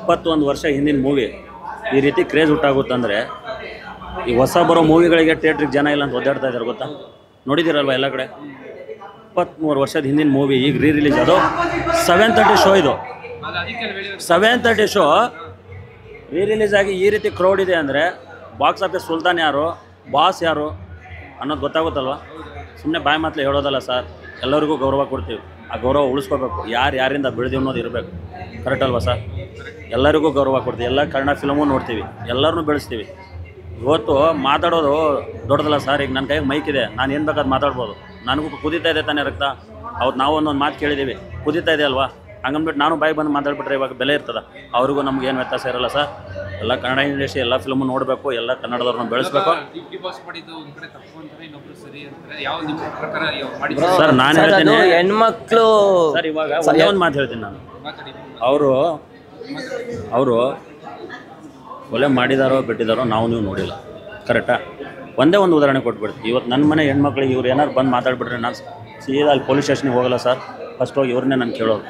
ಇಪ್ಪತ್ತೊಂದು ವರ್ಷ ಹಿಂದಿನ ಮೂವಿ ಈ ರೀತಿ ಕ್ರೇಜ್ ಹುಟ್ಟಾಗುತ್ತಂದರೆ ಈ ಹೊಸ ಬರೋ ಮೂವಿಗಳಿಗೆ ಥಿಯೇಟ್ರಿಗೆ ಜನ ಇಲ್ಲ ಅಂತ ಒದ್ದಾಡ್ತಾ ಇದ್ದಾರೆ ಗೊತ್ತಾ ನೋಡಿದ್ದೀರಲ್ವ ಎಲ್ಲ ಕಡೆ ಇಪ್ಪತ್ತ್ಮೂರು ವರ್ಷದ ಹಿಂದಿನ ಮೂವಿ ಈಗ ರೀ ರಿಲೀಸ್ ಅದು ಸೆವೆನ್ ತರ್ಟಿ ಶೋ ಇದು seven thirty show re release ಆಗಿ ಈ ರೀತಿ ಕ್ರೌಡ್ ಇದೆ ಅಂದರೆ ಬಾಕ್ಸ್ ಆಫೀಸ್ ಸುಲ್ತಾನ್ ಯಾರು ಬಾಸ್ ಯಾರು ಅನ್ನೋದು ಗೊತ್ತಾಗುತ್ತಲ್ವ ಸುಮ್ಮನೆ ಬಾಯಿ ಮಾತಲೆ ಹೇಳೋದಲ್ಲ ಸರ್ ಎಲ್ಲರಿಗೂ ಗೌರವ ಕೊಡ್ತೀವಿ ಆ ಗೌರವ ಉಳಿಸ್ಕೋಬೇಕು ಯಾರು ಯಾರಿಂದ ಬೆಳೆದೀವಿ ಅನ್ನೋದು ಇರಬೇಕು ಕರೆಕ್ಟ್ ಅಲ್ವಾ ಸರ್ ಎಲ್ಲರಿಗೂ ಗೌರವ ಕೊಡ್ತೀವಿ ಎಲ್ಲ ಕನ್ನಡ ಫಿಲಮು ನೋಡ್ತೀವಿ ಎಲ್ಲರನ್ನೂ ಬೆಳೆಸ್ತೀವಿ ಇವತ್ತು ಮಾತಾಡೋದು ದೊಡ್ಡದಲ್ಲ ಸರ್ ಈಗ ನನ್ನ ಕೈಗೆ ಮೈಕ್ ಇದೆ ನಾನು ಏನು ಬೇಕಾದ್ರೆ ಮಾತಾಡ್ಬೋದು ನನಗೂ ಕುದೀತಾ ಇದೆ ತಾನೇ ರಕ್ತ ಅವತ್ತು ನಾವು ಒಂದೊಂದು ಮಾತು ಕೇಳಿದ್ದೀವಿ ಕುದೀತಾ ಇದೆ ಅಲ್ವಾ ಹಂಗಂದ್ಬಿಟ್ಟು ನಾನು ಬಾಯಿ ಬಂದು ಮಾತಾಡ್ಬಿಟ್ರೆ ಇವಾಗ ಬೆಲೆ ಇರ್ತದ ಅವ್ರಿಗೂ ನಮ್ಗೆ ಏನು ವ್ಯತ್ಯಾಸ ಇರಲ್ಲ ಸರ್ ಎಲ್ಲ ಕನ್ನಡ ಇಂಡಸ್ಟ್ರಿ ಎಲ್ಲ ಫಿಲ್ಮು ನೋಡಬೇಕು ಎಲ್ಲ ಕನ್ನಡದವ್ರನ್ನ ಬೆಳೆಸ್ಬೇಕು ಡಿ ಬಾಸ್ ಮಾಡಿದ್ದು ಒಂದ್ ಕಡೆ ತಪ್ಪು ಅಂತಾರೆ ಇನ್ನೊಬ್ರು ಸರಿ ಅಂತಾರೆ ಯಾವ ನಿಮ್ಮ ಪ್ರಕಾರ ಯಾವ ಮಾಡಿದ್ರು ಸರ್ ನಾನು ಸರ್ ಅದು ಹೇಳ್ತೀನಿ ಹೆಣ್ಮಕ್ಳು ಸರ್ ಇವಾಗ ಒಂದೇ ಒಂದು ಮಾತು ಹೇಳ್ತೀನಿ ನಾನು ಮಾತಾಡಿ ಅವರು ಅವರು ಕೊಲೆ ಮಾಡಿದಾರೋ ಬಿಟ್ಟಿದಾರೋ ನಾವು ನೀವು ನೋಡಿಲ್ಲ ಕರೆಕ್ಟಾ ಒಂದೇ ಒಂದು ಉದಾಹರಣೆ ಕೊಟ್ಬಿಡ್ತೀವಿ ಇವತ್ತು ನನ್ನ ಮನೆ ಹೆಣ್ಮಕ್ಳಿಗೆ ಇವ್ರು ಏನಾರು ಬಂದು ಮಾತಾಡ್ಬಿಟ್ರೆ ನಾನು ಸೀದಾ ಅಲ್ಲಿ ಪೊಲೀಸ್ ಸ್ಟೇಷನ್ಗೆ ಹೋಗಲ್ಲ ಸರ್ ಫಸ್ಟ್ ಹೋಗಿ ಇವ್ರನ್ನೇ ನಾನು ಕೇಳೋದು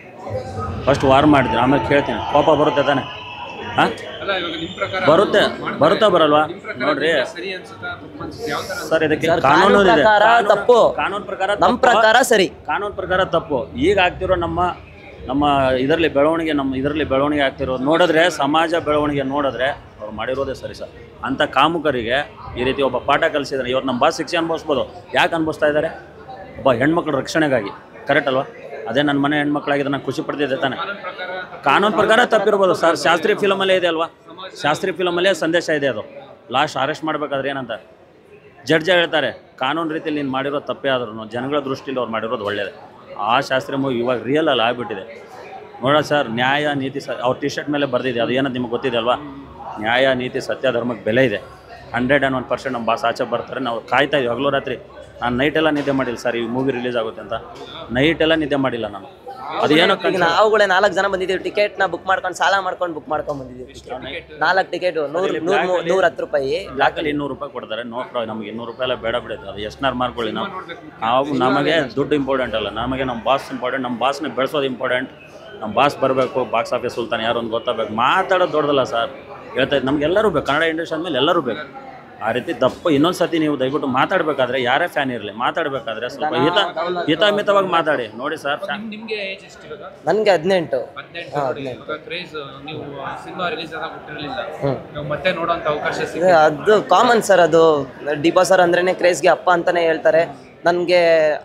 ಫಸ್ಟ್ ವಾರ್ ಮಾಡ್ತೀನಿ ಆಮೇಲೆ ಕೇಳ್ತೀನಿ ಕೋಪ ಬರುತ್ತೆ ತಾನೆ ಹಾಂ ಅಲ್ಲ ಇವಾಗ ನಿಮ್ ಪ್ರಕಾರ ಬರುತ್ತೆ ಬರುತ್ತಾ ಬರಲ್ವಾ ನಿಮ್ ಪ್ರಕಾರ ನೋಡ್ರಿ ಸರಿ ಅನ್ಸುತ್ತಾ ತಪ್ಪು ಅನ್ಸುತ್ತೆ ಯಾವ ತರ ಸರ್ ಇದಕ್ಕೆ ಸರ್, ಕಾನೂನು ಕಾನೂನು ಇದೆ ಪ್ರಕಾರ ಕಾನೂನು- ತಪ್ಪು. ಕಾನೂನು ಪ್ರಕಾರ ನಮ್ಮ ತಪ್ಪು. ಪ್ರಕಾರ ಸರಿ ಕಾನೂನು ಪ್ರಕಾರ ತಪ್ಪು ಈಗ ಆಗ್ತಿರೋ ನಮ್ಮ ನಮ್ಮ ಇದರಲ್ಲಿ ಬೆಳವಣಿಗೆ ನಮ್ಮ ಇದರಲ್ಲಿ ಬೆಳವಣಿಗೆ ಆಗ್ತಿರೋದು ನೋಡಿದ್ರೆ ಸಮಾಜ ಬೆಳವಣಿಗೆ ನೋಡಿದ್ರೆ ಅವ್ರು ಮಾಡಿರೋದೇ ಸರಿ ಸರ್ ಅಂಥ ಕಾಮುಕರಿಗೆ ಈ ರೀತಿ ಒಬ್ಬ ಪಾಠ ಕಲಿಸಿದ್ರೆ ಇವತ್ತು ನಮ್ಮ ಬಾಸ್ ಶಿಕ್ಷೆ ಅನುಭವಿಸ್ಬೋದು ಯಾಕೆ ಅನುಭವಿಸ್ತಾ ಇದ್ದಾರೆ ಒಬ್ಬ ಹೆಣ್ಮಕ್ಳ ರಕ್ಷಣೆಗಾಗಿ ಕರೆಕ್ಟ್ ಅಲ್ವಾ ಅದೇ ನನ್ನ ಮನೆ ಹೆಣ್ಮಕ್ಳಾಗಿದ್ರೆ ನಾನು ಖುಷಿ ಪಡ್ತಿದ್ದೆ ತಾನೆ ಕಾನೂನು ಪ್ರಕಾರ ತಪ್ಪಿರ್ಬೋದು ಸರ್ ಶಾಸ್ತ್ರೀಯ ಫಿಲಮಲ್ಲೇ ಇದೆ ಅಲ್ವಾ ಶಾಸ್ತ್ರೀಯ ಫಿಲಮಲ್ಲೇ ಸಂದೇಶ ಇದೆ ಅದು ಲಾಸ್ಟ್ ಅರೆಸ್ಟ್ ಮಾಡಬೇಕಾದ್ರೆ ಏನಂತ ಜಡ್ಜ್ ಹೇಳ್ತಾರೆ ಕಾನೂನು ರೀತಿಯಲ್ಲಿ ನೀನು ಮಾಡಿರೋ ತಪ್ಪೇ ಆದ್ರೂ ಜನಗಳ ದೃಷ್ಟಿಯಲ್ಲಿ ಅವ್ರು ಮಾಡಿರೋದು ಒಳ್ಳೇದು ಆ ಶಾಸ್ತ್ರೀಯ ಮೂವಿ ಇವಾಗ ರಿಯಲ್ ಅಲ್ಲಿ ಆಗ್ಬಿಟ್ಟಿದೆ ನೋಡ ಸರ್ ನ್ಯಾಯ ನೀತಿ ಸ ಅವ್ರ ಟಿ ಶರ್ಟ್ ಮೇಲೆ ಬರೆದಿದೆ ಅದು ಏನಂತ ನಿಮಗೆ ಗೊತ್ತಿದೆ ಅಲ್ವಾ ನ್ಯಾಯ ನೀತಿ ಸತ್ಯ ಧರ್ಮಕ್ಕೆ ಬೆಲೆ ಇದೆ ಹಂಡ್ರೆಡ್ ಆ್ಯಂಡ್ ಒನ್ ಪರ್ಸೆಂಟ್ ನಮ್ಮ ಬಾಸ್ ಆಚೆ ಬರ್ತಾರೆ ನಾವು ಕಾಯ್ತಾ ಇದೀವಿ ಹಗಲು ರಾತ್ರಿ ನಾನು ನೈಟೆಲ್ಲ ನಿದ್ದೆ ಮಾಡಿಲ್ಲ ಸರ್ ಈ ಮೂವಿ ರಿಲೀಸ್ ಆಗುತ್ತೆ ಅಂತ ನೈಟೆಲ್ಲ ನಿದ್ದೆ ಮಾಡಿಲ್ಲ ನಾನು ಅದೇನೋ ಈಗ ನಾವುಗಳೇ ನಾಲ್ಕು ಜನ ಬಂದಿದ್ದೀವಿ ಟಿಕೆಟ್ ನ ಬುಕ್ ಮಾಡ್ಕೊಂಡು ಸಾಲ ಮಾಡ್ಕೊಂಡು ಬುಕ್ ಮಾಡ್ಕೊಂಡು ಬಂದಿದ್ದೀವಿ ಟಿಕೆಟ್ ನಾಲ್ಕು ಟಿಕೆಟ್ ನೂರ್ ನೂರ್ ಮೂ- ನೂರ ಹತ್ತು ರೂಪಾಯಿ ಬ್ಲಾಕಲ್ಲಿ ಇನ್ನೂರು ರೂಪಾಯಿ ಕೊಡ್ತಾರೆ ನೋ ಪ್ರಾ ನಮಗೆ ಇನ್ನೂರು ರೂಪಾಯಿ ಎಲ್ಲ ಬೇಡ ಬಿಡುತ್ತೆ ಅದು ಎಷ್ಟನಾರು ಮಾರ್ಕೊಳ್ಳಿ ನಾವು ನಾವು ನಮಗೆ ದುಡ್ಡು ಇಂಪಾರ್ಟೆಂಟ್ ಅಲ್ಲ ನಮಗೆ ನಮ್ಮ ಬಾಸ್ ಇಂಪಾರ್ಟೆಂಟ್ ನಮ್ಮ ಬಾಸ್ನ ಬೆಳೆಸೋದು ಇಂಪಾರ್ಟೆಂಟ್ ನಮ್ಮ ಬಾಸ್ ಬರಬೇಕು ಬಾಕ್ಸ್ ಆಫೀಸ್ ಸುಲ್ತಾನ್ ಯಾರು ಒಂದು ಗೊತ್ತಾಗಬೇಕು ಮಾತಾಡೋದು ದೊಡ್ಡದಲ್ಲ ಸರ್ ಹೇಳ್ತಾ ಇದ್ದು ನಮ್ಗೆ ಎಲ್ಲರೂ ಬೇಕು ಕನ್ನಡ ಇಂಡಸ್ಟ್ರಿ ಅಂದಮೇಲೆ ಎಲ್ಲರೂ ಬೇಕು ಆ ರೀತಿ ದಪ್ಪ ಇನ್ನೊಂದು ಸತಿ ನೀವು ದಯವಿಟ್ಟು ಮಾತಾಡಬೇಕಾದ್ರೆ ಯಾರೇ ಫ್ಯಾನ್ ಇರಲಿ ಮಾತಾಡಬೇಕಾದ್ರೆ ಸ್ವಲ್ಪ ಹಿತ ಹಿತಮಿತವಾಗಿ ಮಾತಾಡಿ ನೋಡಿ ಸರ್ ನಿಮ್ ನಿಮ್ಗೆ ಏಜ್ ಎಷ್ಟು ಇವಾಗ ನನ್ಗೆ ಹದಿನೆಂಟು ಹದಿನೆಂಟು ಇವಾಗ ಕ್ರೇಜ್ ನೀವು ಸಿನಿಮಾ ರಿಲೀಸ್ ಆದಾಗ ಹುಟ್ಟಿರಲಿಲ್ಲ ಇವಾಗ ಮತ್ತೆ ನೋಡೋಂತ ಅವಕಾಶ ಇದು ಸಿಗುತ್ತೆ ಅದು ಕಾಮನ್ ಸರ್ ಅದು ಡಿಬಾ ಸರ್ ಅಂದ್ರೇನೆ ಕ್ರೇಜ್ಗೆ ಅಪ್ಪ ಅಂತಾನೆ ಹೇಳ್ತಾರೆ ನನಗೆ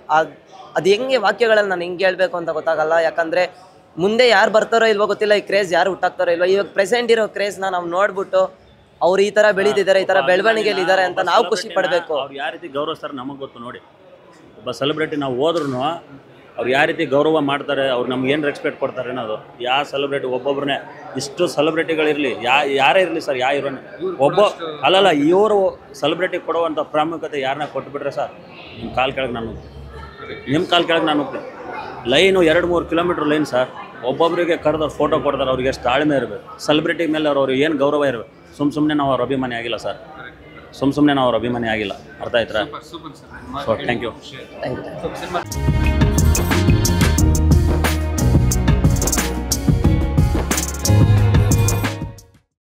ಅದು ಹೆಂಗೆ ವಾಕ್ಯಗಳಲ್ಲಿ ನಾನು ಹೆಂಗೆ ಹೇಳ್ಬೇಕು ಅಂತ ಗೊತ್ತಾಗಲ್ಲ ಯಾಕಂದ್ರೆ ಮುಂದೆ ಯಾರು ಬರ್ತಾರೋ ಇಲ್ವೋ ಗೊತ್ತಿಲ್ಲ ಈ ಕ್ರೇಜ್ ಯಾರು ಹುಟ್ಟಾಕ್ತಾರೋ ಇಲ್ವೋ ಇವಾಗ ಪ್ರೆಸೆಂಟ್ ಇರೋ ಕ್ರೇಜ್ನ ನಾವು ನೋಡ್ಬಿಟ್ಟು ಅವ್ರು ಈ ತರ ಬೆಳೀತಿದ್ದಾರೆ ಈ ತರ ಬೆಳವಣಿಗೆಯಲ್ಲಿ ಇದ್ದಾರೆ ಅಂತ ನಾವು ಖುಷಿ ಪಡಬೇಕು ಅವ್ರು ಯಾವ ರೀತಿ ಗೌರವಿಸ್ತಾರೆ ನಮಗೆ ಗೊತ್ತು ನೋಡಿ ಒಬ್ಬ ಸೆಲೆಬ್ರಿಟಿ ನಾವು ಹೋದ್ರೂ ಅವ್ರು ಯಾವ ರೀತಿ ಗೌರವ ಮಾಡ್ತಾರೆ ಅವ್ರು ನಮ್ಗೆ ಏನು ರೆಸ್ಪೆಕ್ಟ್ ಕೊಡ್ತಾರೆ ಅನ್ನೋದು ಯಾವ ಸೆಲೆಬ್ರಿಟಿ ಒಬ್ಬೊಬ್ಬರನ್ನೇ ಇಷ್ಟು ಸೆಲೆಬ್ರಿಟಿಗಳಿರಲಿ ಯಾ ಯಾರೇ ಇರಲಿ ಸರ್ ಯಾವ ಇರೋನೆ ಒಬ್ಬ ಅಲ್ಲಲ್ಲ ಇವರು ಸೆಲೆಬ್ರಿಟಿ ಕೊಡುವಂಥ ಪ್ರಾಮುಖ್ಯತೆ ಯಾರನ್ನ ಕೊಟ್ಬಿಟ್ರೆ ಸರ್ ನಿಮ್ಮ ಕಾಲು ಕೆಳಗೆ ನಾನು ನಿಮ್ಮ ಕಾಲು ಕೆಳಗೆ ನಾನು ಹೋಗ್ತೀನಿ ಲೈನು ಎರಡು ಮೂರು ಕಿಲೋಮೀಟ್ರ್ ಲೈನ್ ಸರ್ ಒಬ್ಬೊಬ್ಬರಿಗೆ ಕರೆದವ್ರು ಫೋಟೋ ಕೊಡ್ತಾರೆ ಅವ್ರಿಗೆ ಎಷ್ಟು ತಾಳ್ಮೆ ಇರಬೇಕು ಸೆಲೆಬ್ರಿಟಿ ಮೇಲೆ ಅವ್ರು ಅವ್ರಿಗೆ ಏನು ಗೌರವ ಇರಬೇಕು ಸುಮ್ಮ ಸುಮ್ಮನೆ ನಾವು ಅವ್ರ ಅಭಿಮಾನಿ ಆಗಿಲ್ಲ ಸರ್ ಸುಮ್ಮ ಸುಮ್ಮನೆ ನಾವು ಅವ್ರ ಅಭಿಮಾನಿ ಆಗಿಲ್ಲ ಅರ್ಥ ಆಯ್ತಾ super so thank you thank you cinema